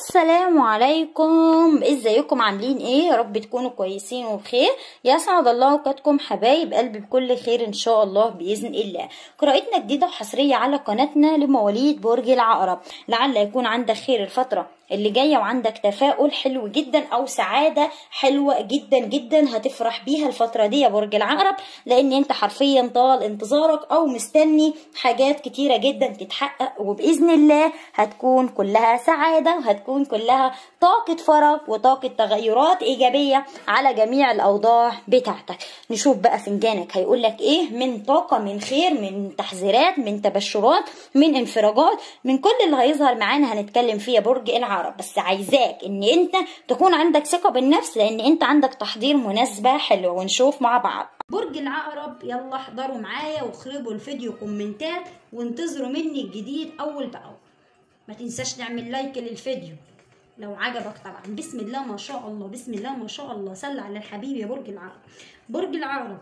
السلام عليكم ازيكم عاملين ايه يا رب تكونوا كويسين وبخير يسعد الله اوقاتكم حبايب قلبي بكل خير ان شاء الله باذن الله قراءتنا جديده وحصريه على قناتنا لمواليد برج العقرب لعل يكون عندك خير الفتره اللي جايه وعندك تفاؤل حلو جدا او سعاده حلوه جدا جدا هتفرح بيها الفتره دي يا برج العقرب لان انت حرفيا طال انتظارك او مستني حاجات كتيره جدا تتحقق وباذن الله هتكون كلها سعاده وهتكون كلها طاقه فرح وطاقه تغيرات ايجابيه على جميع الاوضاع بتاعتك نشوف بقى فنجانك هيقول لك ايه من طاقه من خير من تحذيرات من تبشرات من انفراجات من كل اللي هيظهر معانا هنتكلم فيه يا برج العقرب بس عايزاك ان انت تكون عندك ثقه بالنفس لان انت عندك تحضير مناسبه حلوه ونشوف مع بعض برج العقرب يلا احضروا معايا واخربوا الفيديو كومنتات وانتظروا مني الجديد اول باول ما تنساش تعمل لايك للفيديو لو عجبك طبعا بسم الله ما شاء الله بسم الله ما شاء الله صل على الحبيب يا برج العقرب برج العقرب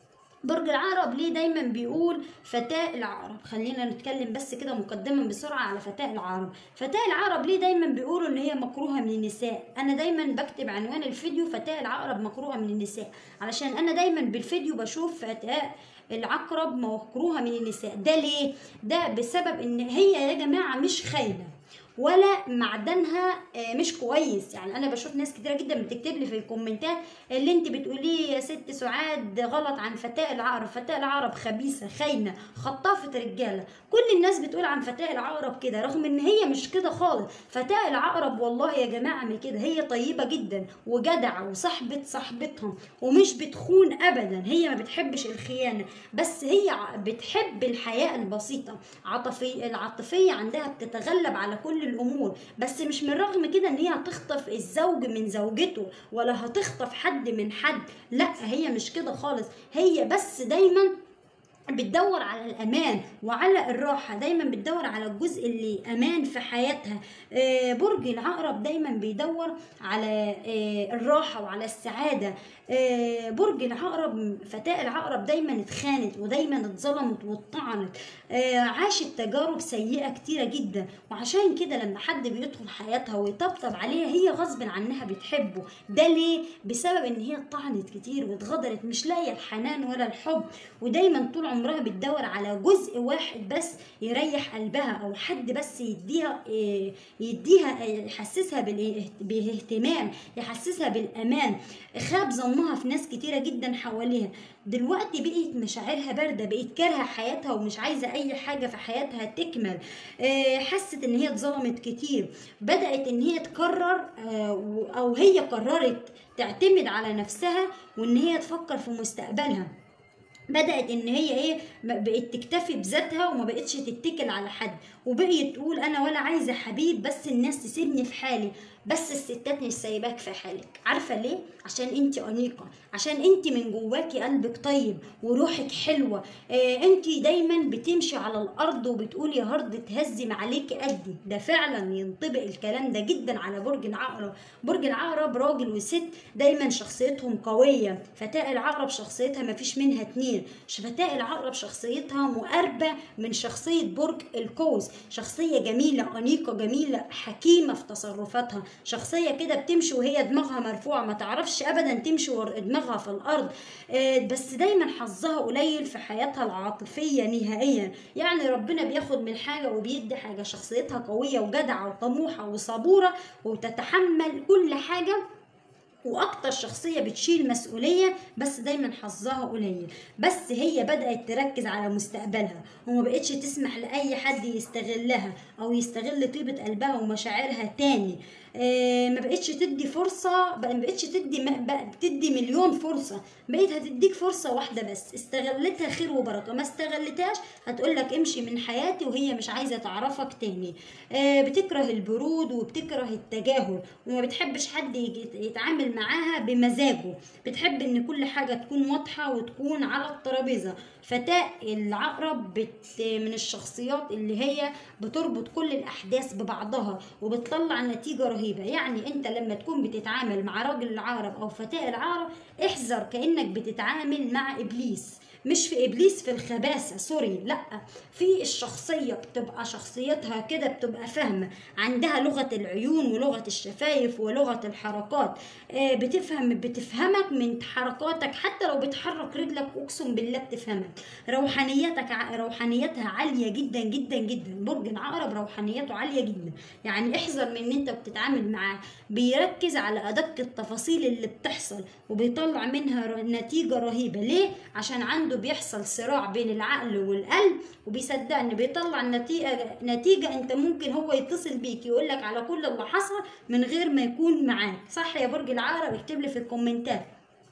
برج العقرب ليه دايما بيقول فتاة العقرب خلينا نتكلم بس كده مقدما بسرعة على فتاة العقرب فتاة العقرب ليه دايما بيقولوا ان هي مكروهة من النساء انا دايما بكتب عنوان الفيديو فتاة العقرب مكروهة من النساء علشان انا دايما بالفيديو بشوف فتاة العقرب مكروهة من النساء ده ليه ده بسبب ان هي يا جماعة مش خاينة ولا معدنها مش كويس يعني انا بشوف ناس كتيره جدا بتكتب لي في الكومنتات اللي انت بتقوليه يا ست سعاد غلط عن فتاة العقرب فتاة العقرب خبيثه خاينه خطافه رجاله كل الناس بتقول عن فتاة العقرب كده رغم ان هي مش كده خالص فتاة العقرب والله يا جماعه من كده هي طيبه جدا وجدعه وصاحبه صاحبتها ومش بتخون ابدا هي ما بتحبش الخيانه بس هي بتحب الحياه البسيطه عاطفيه العاطفيه عندها بتتغلب على كل الامور بس مش من رغم كده ان هي هتخطف الزوج من زوجته ولا هتخطف حد من حد لا هي مش كده خالص هي بس دايما بتدور على الامان وعلى الراحه دايما بتدور على الجزء اللي امان في حياتها آه برج العقرب دايما بيدور على آه الراحه وعلى السعاده آه برج العقرب فتاة العقرب دايما اتخانت ودايما اتظلمت واتطعنت عاشت تجارب سيئه كتيره جدا وعشان كده لما حد بيدخل حياتها ويطبطب عليها هي غصب عنها بتحبه ده ليه بسبب ان هي اتطعنت كتير واتغدرت مش لاقيه الحنان ولا الحب ودايما طول عمرها بتدور على جزء واحد بس يريح قلبها او حد بس يديها يديها يحسسها بالاهتمام يحسسها بالامان خاب ظنها في ناس كتيره جدا حواليها دلوقتي بقيت مشاعرها بارده بقيت كارهه حياتها ومش عايزه اي حاجه في حياتها تكمل حست ان هي اتظلمت كتير بدات ان هي تقرر او هي قررت تعتمد على نفسها وان هي تفكر في مستقبلها بدات ان هي ايه بقت تكتفي بذاتها وما بقتش تتكل على حد وبقيت تقول انا ولا عايزه حبيب بس الناس تسيبني في حالي بس الستات مش سايباك في حالك عارفه ليه عشان انت انيقه عشان انت من جواكي قلبك طيب وروحك حلوه آه انت دايما بتمشي على الارض وبتقولي يا هرد تهزم عليكي قدي ده فعلا ينطبق الكلام ده جدا على برج العقرب برج العقرب راجل وست دايما شخصيتهم قويه فتاة العقرب شخصيتها ما فيش منها اتنين فتاة العقرب شخصيتها مقاربه من شخصيه برج القوس شخصيه جميله انيقه جميله حكيمه في تصرفاتها شخصية كده بتمشي وهي دماغها مرفوعة ما تعرفش أبدا تمشي دماغها في الأرض بس دايما حظها قليل في حياتها العاطفية نهائيا يعني ربنا بياخد من حاجة وبيدي حاجة شخصيتها قوية وجدعة وطموحة وصبورة وتتحمل كل حاجة واكتر شخصية بتشيل مسؤولية بس دايما حظها قليل بس هي بدأت تركز على مستقبلها وما بقتش تسمح لأي حد يستغلها أو يستغل طيبة قلبها ومشاعرها تاني آه ما بقتش تدي فرصة ما بقتش تدي بتدي مليون فرصة بقيت هتديك فرصة واحدة بس استغلتها خير وبركة ما استغلتهاش هتقولك امشي من حياتي وهي مش عايزة تعرفك تاني آه بتكره البرود وبتكره التجاهل وما بتحبش حد يتعامل معاها بمزاجه بتحب ان كل حاجة تكون واضحة وتكون على الترابيزة فتاة العقرب بت من الشخصيات اللي هي بتربط كل الأحداث ببعضها وبتطلع نتيجة رهيبة يعني أنت لما تكون بتتعامل مع راجل العقرب أو فتاة العقرب احذر كأنك بتتعامل مع إبليس مش في ابليس في الخباثه سوري لا في الشخصيه بتبقى شخصيتها كده بتبقى فاهمه عندها لغه العيون ولغه الشفايف ولغه الحركات آه، بتفهم بتفهمك من حركاتك حتى لو بتحرك رجلك اقسم بالله بتفهمك روحانيتك ع- روحانيتها عاليه جدا جدا جدا برج العقرب روحانيته عاليه جدا يعني احذر من ان انت بتتعامل معاه بيركز على ادق التفاصيل اللي بتحصل وبيطلع منها ر- نتيجه رهيبه ليه عشان عنده بيحصل صراع بين العقل والقلب وبيصدقني بيطلع نتيجه نتيجه انت ممكن هو يتصل بيك يقول لك على كل اللي حصل من غير ما يكون معاك صح يا برج العقرب اكتب لي في الكومنتات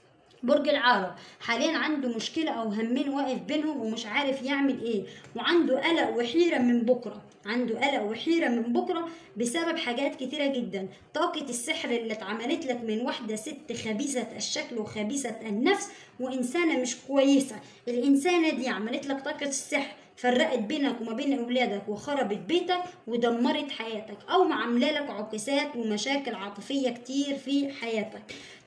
برج العقرب حاليا عنده مشكلة أو همين واقف بينهم ومش عارف يعمل إيه وعنده قلق وحيرة من بكرة عنده قلق وحيرة من بكرة بسبب حاجات كتيرة جدا طاقة السحر اللي اتعملت لك من واحدة ست خبيثة الشكل وخبيثة النفس وإنسانة مش كويسة الإنسانة دي عملت لك طاقة السحر فرقت بينك وما بين اولادك وخربت بيتك ودمرت حياتك او عامله لك عكسات ومشاكل عاطفيه كتير في حياتك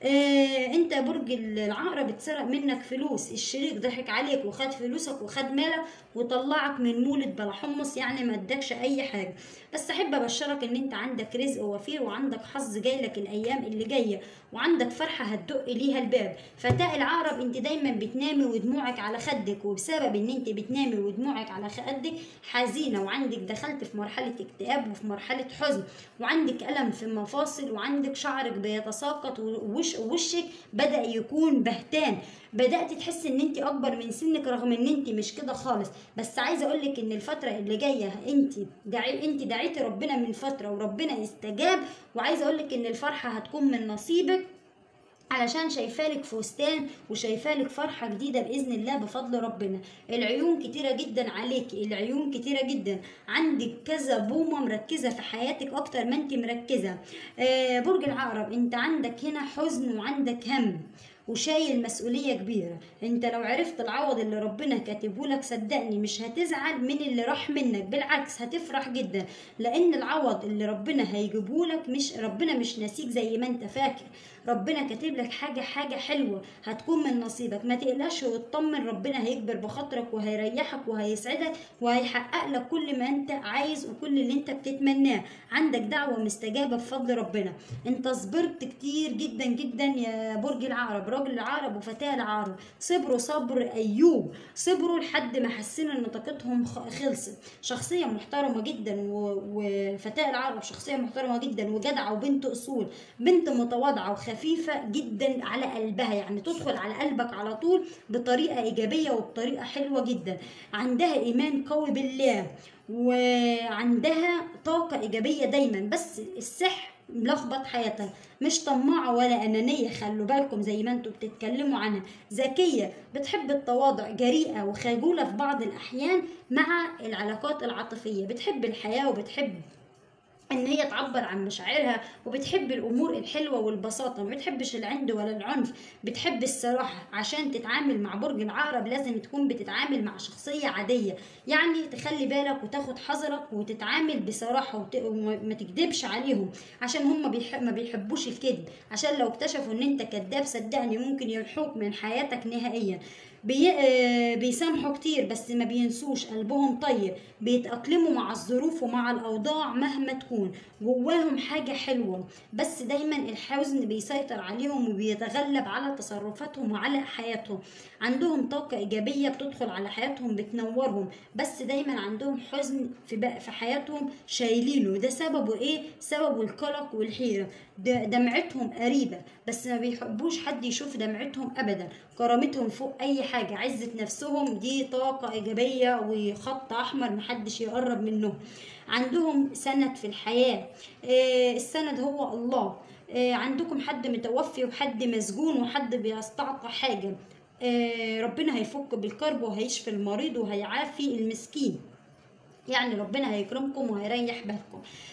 آه انت برج العقرب اتسرق منك فلوس الشريك ضحك عليك وخد فلوسك وخد مالك وطلعك من مولد بلا حمص يعني ما ادكش اي حاجه بس احب ابشرك ان انت عندك رزق وفير وعندك حظ جاي لك الايام اللي جايه وعندك فرحه هتدق ليها الباب فتاء العقرب انت دايما بتنامي ودموعك على خدك وبسبب ان انت بتنامي ودموعك على خدك حزينه وعندك دخلت في مرحله اكتئاب وفي مرحله حزن وعندك الم في المفاصل وعندك شعرك بيتساقط ووش وشك بدا يكون بهتان بدات تحس ان انت اكبر من سنك رغم ان انت مش كده خالص بس عايزه اقول لك ان الفتره اللي جايه انت دعي انت دعيتي ربنا من فتره وربنا استجاب وعايزه اقول لك ان الفرحه هتكون من نصيبك علشان شايفالك فستان وشايفالك فرحة جديدة بإذن الله بفضل ربنا العيون كتيرة جدا عليكي العيون كتيرة جدا عندك كذا بومة مركزة في حياتك أكتر ما أنت مركزة آه برج العقرب أنت عندك هنا حزن وعندك هم وشايل مسؤولية كبيرة انت لو عرفت العوض اللي ربنا كاتبه لك صدقني مش هتزعل من اللي راح منك بالعكس هتفرح جدا لان العوض اللي ربنا هيجيبه لك مش ربنا مش ناسيك زي ما انت فاكر ربنا كاتب لك حاجة حاجة حلوة هتكون من نصيبك ما تقلقش وتطمن ربنا هيكبر بخاطرك وهيريحك وهيسعدك وهيحقق لك كل ما انت عايز وكل اللي انت بتتمناه عندك دعوة مستجابة بفضل ربنا انت صبرت كتير جدا جدا يا برج العقرب راجل العقرب وفتاة العقرب صبروا صبر ايوب صبروا لحد ما حسينا ان طاقتهم خ- خلصت شخصية محترمة جدا و- وفتاة العقرب شخصية محترمة جدا وجدعة وبنت اصول بنت متواضعة وخفيفة جدا على قلبها يعني تدخل على قلبك على طول بطريقة ايجابية وبطريقة حلوة جدا عندها ايمان قوي بالله وعندها طاقة ايجابية دايما بس السحر ملخبط حياتها مش طماعة ولا أنانية خلوا بالكم زي ما انتوا بتتكلموا عنها ذكية بتحب التواضع جريئة وخجولة في بعض الأحيان مع العلاقات العاطفية بتحب الحياة وبتحب ان هي تعبر عن مشاعرها وبتحب الامور الحلوه والبساطه ما بتحبش العند ولا العنف بتحب الصراحه عشان تتعامل مع برج العقرب لازم تكون بتتعامل مع شخصيه عاديه يعني تخلي بالك وتاخد حذرك وتتعامل بصراحه وت... وما تكذبش عليهم عشان هم بيحب... ما بيحبوش الكذب عشان لو اكتشفوا ان انت كذاب صدقني ممكن يمحوك من حياتك نهائيا بي... آه، بيسامحوا كتير بس ما بينسوش قلبهم طيب بيتأقلموا مع الظروف ومع الأوضاع مهما تكون جواهم حاجة حلوة بس دايما الحزن بيسيطر عليهم وبيتغلب على تصرفاتهم وعلى حياتهم عندهم طاقة إيجابية بتدخل على حياتهم بتنورهم بس دايما عندهم حزن في بق- في حياتهم شايلينه ده سببه إيه؟ سببه القلق والحيرة د- دمعتهم قريبة بس ما بيحبوش حد يشوف دمعتهم أبدا كرامتهم فوق أي حاجة عزة نفسهم دي طاقة إيجابية وخط أحمر محدش يقرب منهم عندهم سند في الحياة آه، السند هو الله آه، عندكم حد متوفي وحد مسجون وحد بيستعطى حاجة آه، ربنا هيفك بالكرب وهيشفي المريض وهيعافي المسكين يعني ربنا هيكرمكم وهيريح بالكم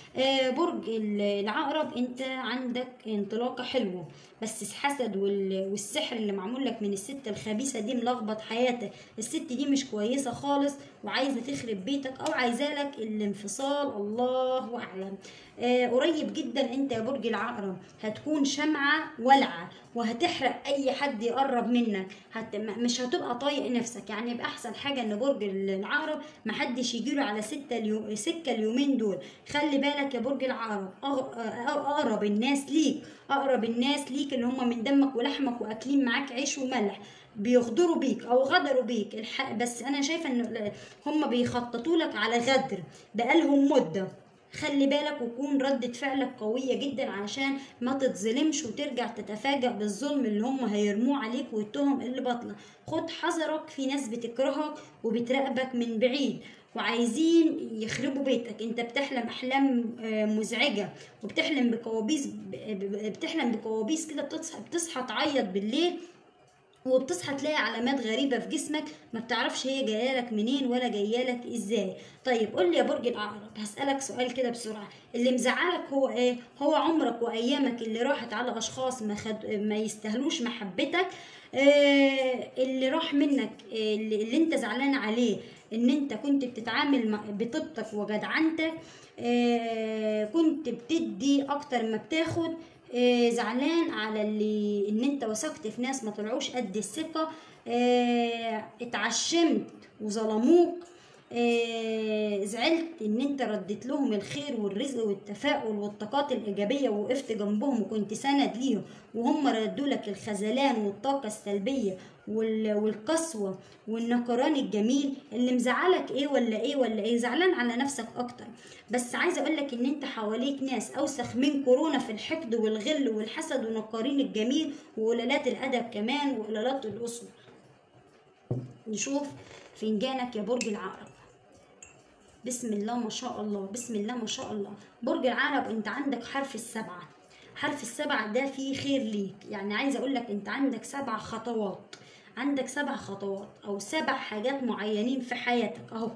آه برج ال- العقرب انت عندك انطلاقه حلوه بس الحسد وال- والسحر اللي معمول لك من الست الخبيثه دي ملخبط حياتك الست دي مش كويسه خالص وعايزه تخرب بيتك او عايزه لك الانفصال الله اعلم آه قريب جدا انت يا برج العقرب هتكون شمعه ولعه وهتحرق اي حد يقرب منك هت... م- مش هتبقى طايق نفسك يعني يبقى احسن حاجه ان برج العقرب محدش يجيله على ستة اليو... سكه اليومين دول خلي بالك يا برج العقرب أغ... أ- اقرب الناس ليك اقرب الناس ليك اللي هم من دمك ولحمك واكلين معاك عيش وملح بيغدروا بيك او غدروا بيك الح... بس انا شايفه ان هم بيخططوا لك على غدر بقالهم مده خلي بالك وكون ردة فعلك قوية جدا علشان ما تتظلمش وترجع تتفاجأ بالظلم اللي هم هيرموه عليك والتهم اللي باطلة خد حذرك في ناس بتكرهك وبتراقبك من بعيد وعايزين يخربوا بيتك انت بتحلم احلام آه، مزعجة وبتحلم بكوابيس ب- ب- بتحلم بكوابيس كده بتصحى بتصحى تعيط بالليل وبتصحى تلاقي علامات غريبة في جسمك ما بتعرفش هي جاية لك منين ولا جاية لك ازاي طيب قول لي يا برج العقرب هسألك سؤال كده بسرعة اللي مزعلك هو ايه هو عمرك وايامك اللي راحت على اشخاص ما, خد... ما يستاهلوش محبتك آه اللي راح منك آه اللي, اللي انت زعلان عليه ان انت كنت بتتعامل مع- بطيبتك وجدعنتك آه كنت بتدي اكتر ما بتاخد آه، زعلان على اللي ان انت وثقت في ناس ما طلعوش قد الثقه آه، اتعشمت وظلموك آه، زعلت ان انت رديت لهم الخير والرزق والتفاؤل والطاقات الايجابيه ووقفت جنبهم وكنت سند ليهم وهم ردوا لك الخذلان والطاقه السلبيه وال- والقسوه والنكران الجميل اللي مزعلك ايه ولا ايه ولا ايه زعلان على نفسك اكتر بس عايزه اقول لك ان انت حواليك ناس اوسخ من كورونا في الحقد والغل والحسد ونكارين الجميل وقلالات الادب كمان وقلالات الاسر نشوف فنجانك يا برج العقرب بسم الله ما شاء الله بسم الله ما شاء الله برج العقرب انت عندك حرف السبعة حرف السبعة ده فيه خير ليك يعني عايزة اقول لك انت عندك سبع خطوات عندك سبع خطوات او سبع حاجات معينين في حياتك اهو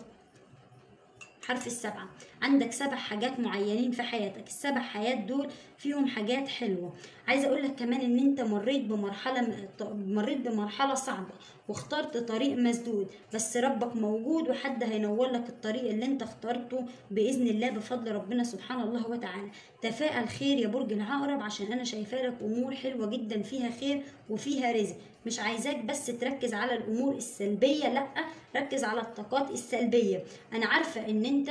حرف السبعة عندك سبع حاجات معينين في حياتك السبع حاجات دول فيهم حاجات حلوة عايزة اقول لك كمان ان انت مريت بمرحلة مريت بمرحلة صعبة واخترت طريق مسدود بس ربك موجود وحد هينور لك الطريق اللي انت اخترته بإذن الله بفضل ربنا سبحانه الله وتعالى تفاءل خير يا برج العقرب عشان انا شايفه لك امور حلوة جدا فيها خير وفيها رزق مش عايزاك بس تركز على الامور السلبية لا ركز على الطاقات السلبية انا عارفة ان انت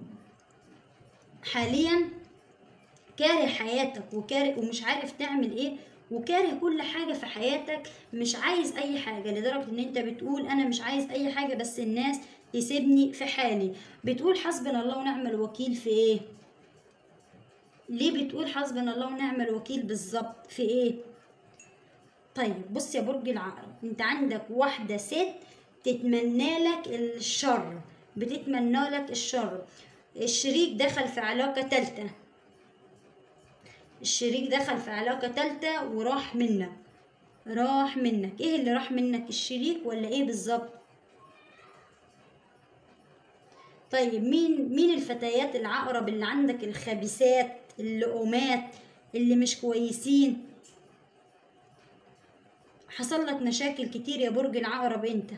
حاليا كاره حياتك وكاره ومش عارف تعمل ايه وكاره كل حاجة في حياتك مش عايز أي حاجة لدرجة إن أنت بتقول أنا مش عايز أي حاجة بس الناس تسيبني في حالي بتقول حسبنا الله ونعم الوكيل في إيه؟ ليه بتقول حسبنا الله ونعم الوكيل بالظبط في إيه؟ طيب بص يا برج العقرب أنت عندك واحدة ست تتمنى لك الشر بتتمنى لك الشر الشريك دخل في علاقة تالتة الشريك دخل في علاقة تالتة وراح منك راح منك ايه اللي راح منك الشريك ولا ايه بالظبط طيب مين مين الفتيات العقرب اللي عندك الخبيثات اللؤومات اللي مش كويسين حصل لك مشاكل كتير يا برج العقرب انت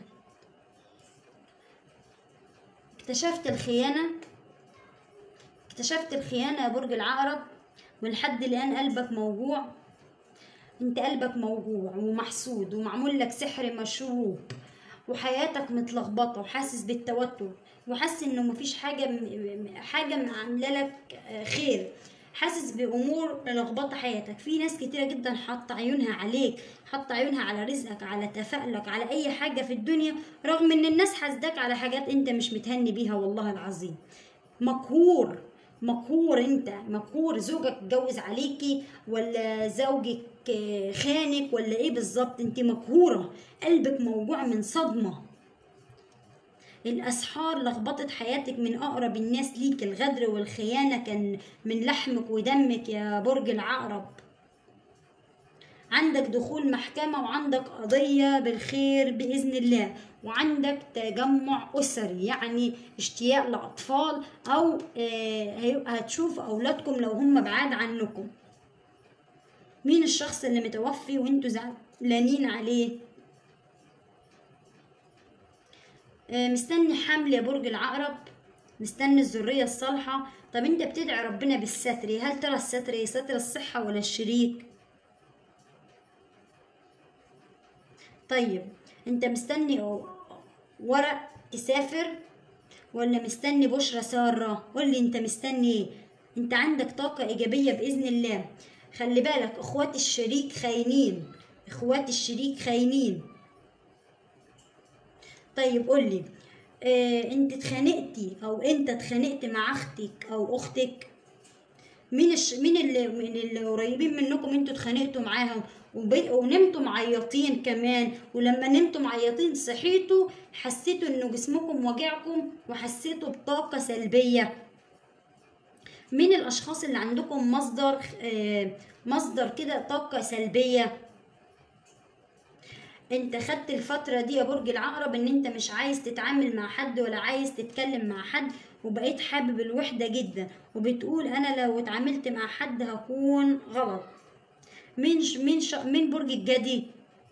اكتشفت الخيانة اكتشفت الخيانة يا برج العقرب ولحد الآن قلبك موجوع انت قلبك موجوع ومحسود ومعمول لك سحر مشروب وحياتك متلخبطة وحاسس بالتوتر وحاسس انه مفيش حاجة م- م- حاجة عاملة لك آه، خير حاسس بامور ملخبطه حياتك في ناس كتيره جدا حاطه عيونها عليك حاطه عيونها على رزقك على تفاؤلك على اي حاجه في الدنيا رغم ان الناس حاسداك على حاجات انت مش متهني بيها والله العظيم مقهور مقهور انت مقهور زوجك اتجوز عليكي ولا زوجك آه، خانك ولا ايه بالظبط انت مقهوره قلبك موجوع من صدمه الأسحار لخبطت حياتك من أقرب الناس ليك الغدر والخيانة كان من لحمك ودمك يا برج العقرب عندك دخول محكمة وعندك قضية بالخير بإذن الله وعندك تجمع أسري يعني اشتياق لأطفال أو آه، هتشوف أولادكم لو هم بعاد عنكم مين الشخص اللي متوفي وانتوا زعلانين عليه آه، مستني حمل يا برج العقرب مستني الذرية الصالحة طب انت بتدعي ربنا بالستر هل ترى الستر ايه ستر الصحة ولا الشريك طيب انت مستني ورق تسافر ولا مستني بشرة سارة قولي انت مستني ايه انت عندك طاقة ايجابية باذن الله خلي بالك اخوات الشريك خاينين اخوات الشريك خاينين طيب قولي اه انت اتخانقتي او انت اتخانقت مع اختك او اختك مين الش... مين اللي من اللي قريبين منكم انتوا اتخانقتوا معاهم وب... ونمتوا معيطين كمان ولما نمتوا معيطين صحيتوا حسيتوا ان جسمكم وجعكم وحسيتوا بطاقه سلبيه مين الاشخاص اللي عندكم مصدر آه مصدر كده طاقه سلبيه انت خدت الفترة دي يا برج العقرب ان انت مش عايز تتعامل مع حد ولا عايز تتكلم مع حد وبقيت حابب الوحدة جدا وبتقول انا لو اتعاملت مع حد هكون غلط مين ش... مين ش... مين برج الجدي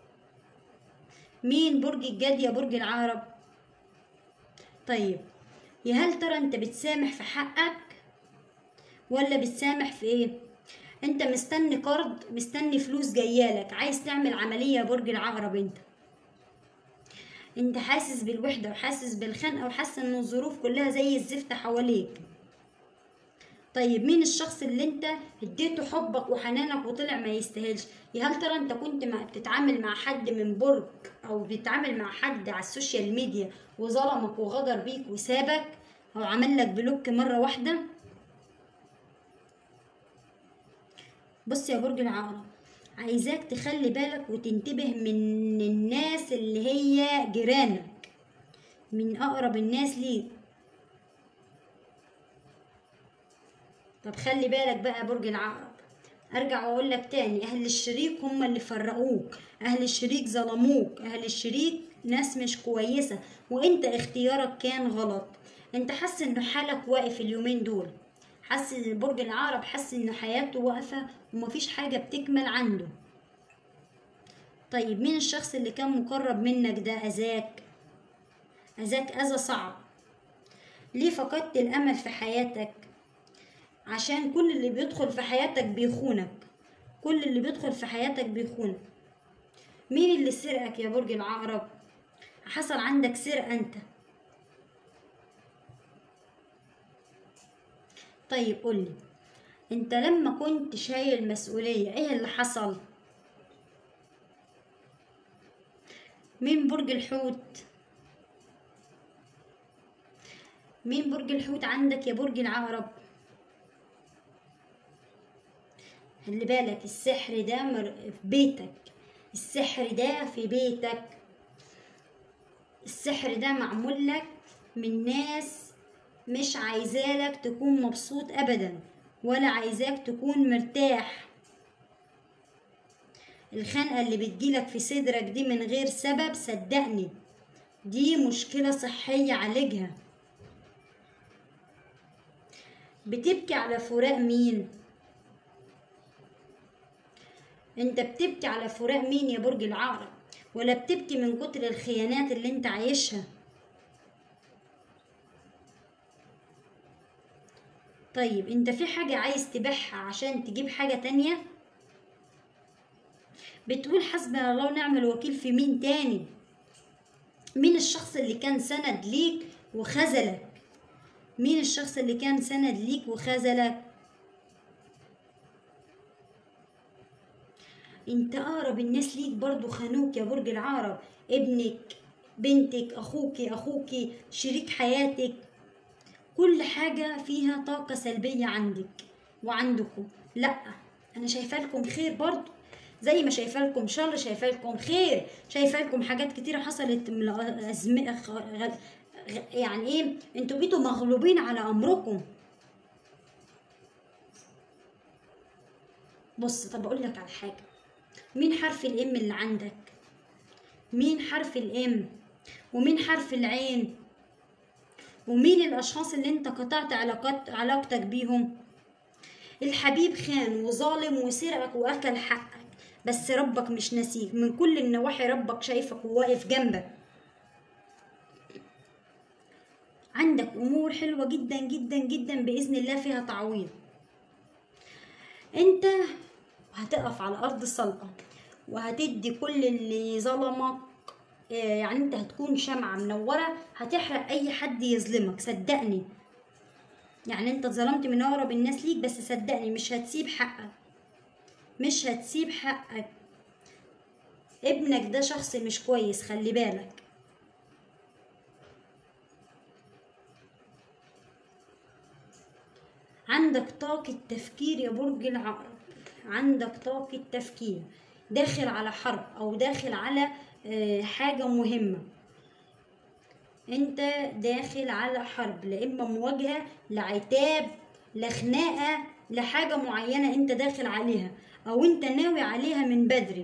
مين برج الجدي يا برج العقرب طيب يا هل ترى انت بتسامح في حقك ولا بتسامح في ايه انت مستني قرض مستني فلوس جايالك عايز تعمل عملية يا برج العقرب انت انت حاسس بالوحدة وحاسس بالخنقة وحاسس ان الظروف كلها زي الزفت حواليك طيب مين الشخص اللي انت اديته حبك وحنانك وطلع ما يستاهلش يا هل ترى انت كنت مع بتتعامل مع حد من برج او بتتعامل مع حد على السوشيال ميديا وظلمك وغدر بيك وسابك او عمل لك بلوك مره واحده بص يا برج العقرب عايزاك تخلي بالك وتنتبه من الناس اللي هي جيرانك من اقرب الناس ليك طب خلي بالك بقى برج العقرب ارجع واقول لك تاني اهل الشريك هم اللي فرقوك اهل الشريك ظلموك اهل الشريك ناس مش كويسة وانت اختيارك كان غلط انت حاسس انه حالك واقف اليومين دول حاسس ان برج العقرب حاسس ان حياته واقفة ومفيش حاجة بتكمل عنده طيب مين الشخص اللي كان مقرب منك ده اذاك اذاك اذى صعب ليه فقدت الامل في حياتك عشان كل اللي بيدخل في حياتك بيخونك كل اللي بيدخل في حياتك بيخونك مين اللي سرقك يا برج العقرب حصل عندك سرقة انت طيب قولي انت لما كنت شايل مسؤولية ايه اللي حصل مين برج الحوت مين برج الحوت عندك يا برج العقرب خلي بالك السحر ده مر... في بيتك السحر ده في بيتك السحر ده معمول لك من ناس مش عايزالك تكون مبسوط ابدا ولا عايزاك تكون مرتاح الخنقة اللي بتجيلك في صدرك دي من غير سبب صدقني دي مشكلة صحية عالجها بتبكي على فراق مين انت بتبكي على فراق مين يا برج العقرب ولا بتبكي من كتر الخيانات اللي انت عايشها طيب انت في حاجة عايز تبيعها عشان تجيب حاجة تانية بتقول حسبنا الله ونعم الوكيل في مين تاني مين الشخص اللي كان سند ليك وخذلك مين الشخص اللي كان سند ليك وخذلك انت اقرب الناس ليك برضو خانوك يا برج العقرب ابنك بنتك اخوك اخوك شريك حياتك كل حاجة فيها طاقة سلبية عندك وعندكم لا انا شايفه لكم خير برضو زي ما شايفه لكم شر شايفه لكم خير شايفه لكم حاجات كتيرة حصلت من أزم... يعني ايه انتوا بقيتوا مغلوبين على امركم بص طب اقول لك على حاجه مين حرف الام اللي عندك مين حرف الام ومين حرف العين ومين الاشخاص اللي انت قطعت علاقات علاقتك بيهم الحبيب خان وظالم وسرقك واكل حقك بس ربك مش نسيك من كل النواحي ربك شايفك وواقف جنبك عندك امور حلوه جدا جدا جدا باذن الله فيها تعويض انت هتقف على ارض صلبه وهتدي كل اللي ظلمك آه، يعني انت هتكون شمعة منورة هتحرق اي حد يظلمك صدقني يعني انت اتظلمت من اقرب الناس ليك بس صدقني مش هتسيب حقك مش هتسيب حقك ابنك ده شخص مش كويس خلي بالك عندك طاقة تفكير يا برج العقرب عندك طاقة تفكير داخل على حرب أو داخل على آه، حاجة مهمة انت داخل على حرب لا اما مواجهة لعتاب لخناقة لحاجة معينة انت داخل عليها او انت ناوي عليها من بدري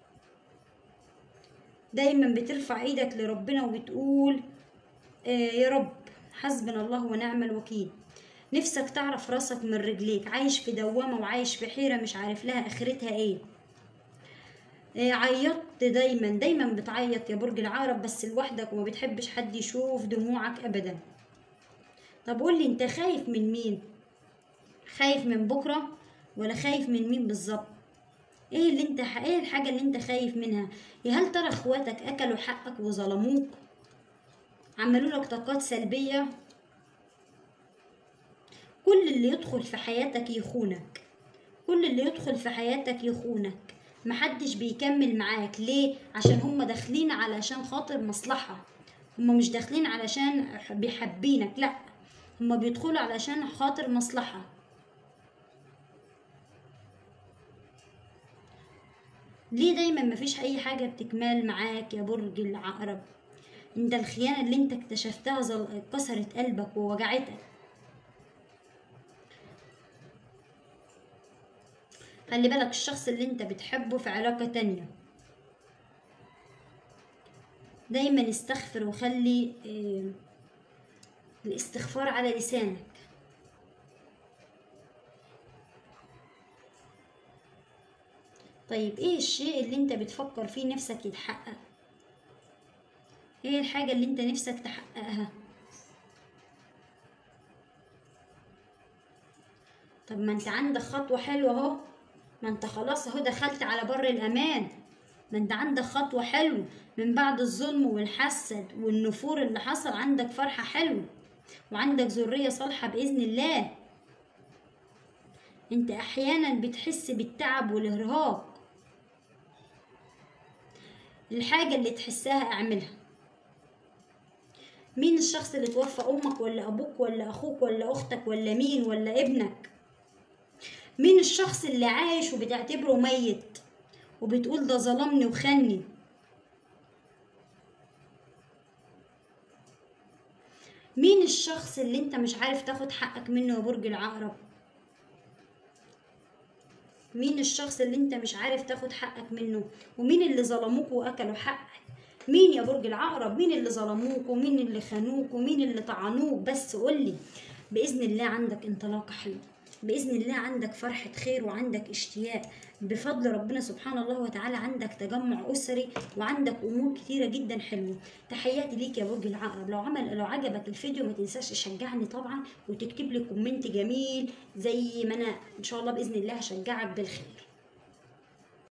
دايما بترفع ايدك لربنا وبتقول آه يا رب حسبنا الله ونعم الوكيل نفسك تعرف راسك من رجليك عايش في دوامة وعايش في حيرة مش عارف لها اخرتها ايه آه، عيطت دايما دايما بتعيط يا برج العقرب بس لوحدك وما بتحبش حد يشوف دموعك ابدا طب قولي انت خايف من مين خايف من بكرة ولا خايف من مين بالظبط ايه اللي انت ايه الحاجة اللي انت خايف منها يا هل ترى اخواتك اكلوا حقك وظلموك عملوا لك طاقات سلبية كل اللي يدخل في حياتك يخونك كل اللي يدخل في حياتك يخونك محدش بيكمل معاك ليه عشان هم داخلين علشان خاطر مصلحة هم مش داخلين علشان بيحبينك لا هم بيدخلوا علشان خاطر مصلحة ليه دايما مفيش اي حاجة بتكمل معاك يا برج العقرب انت الخيانة اللي انت اكتشفتها زل- كسرت قلبك ووجعتك خلي بالك الشخص اللي انت بتحبه في علاقة تانية دايما استغفر وخلي اه الاستغفار على لسانك طيب ايه الشيء اللي انت بتفكر فيه نفسك يتحقق ايه الحاجة اللي انت نفسك تحققها طب ما انت عندك خطوة حلوة اهو ما انت خلاص اهو دخلت على بر الامان ما انت عندك خطوة حلوة من بعد الظلم والحسد والنفور اللي حصل عندك فرحة حلوة وعندك ذرية صالحة بإذن الله انت احيانا بتحس بالتعب والارهاق الحاجة اللي تحسها اعملها مين الشخص اللي توفى امك ولا ابوك ولا اخوك ولا اختك ولا مين ولا ابنك مين الشخص اللي عايش وبتعتبره ميت وبتقول ده ظلمني وخني مين الشخص اللي انت مش عارف تاخد حقك منه يا برج العقرب مين الشخص اللي انت مش عارف تاخد حقك منه ومين اللي ظلموك واكلوا حقك مين يا برج العقرب مين اللي ظلموك ومين اللي خانوك ومين اللي طعنوك بس قولي باذن الله عندك انطلاقه حلوه باذن الله عندك فرحه خير وعندك اشتياق بفضل ربنا سبحانه الله وتعالى عندك تجمع اسري وعندك امور كتيره جدا حلوه تحياتي ليك يا برج العقرب لو عمل لو عجبك الفيديو ما تنساش تشجعني طبعا وتكتب لي كومنت جميل زي ما انا ان شاء الله باذن الله هشجعك بالخير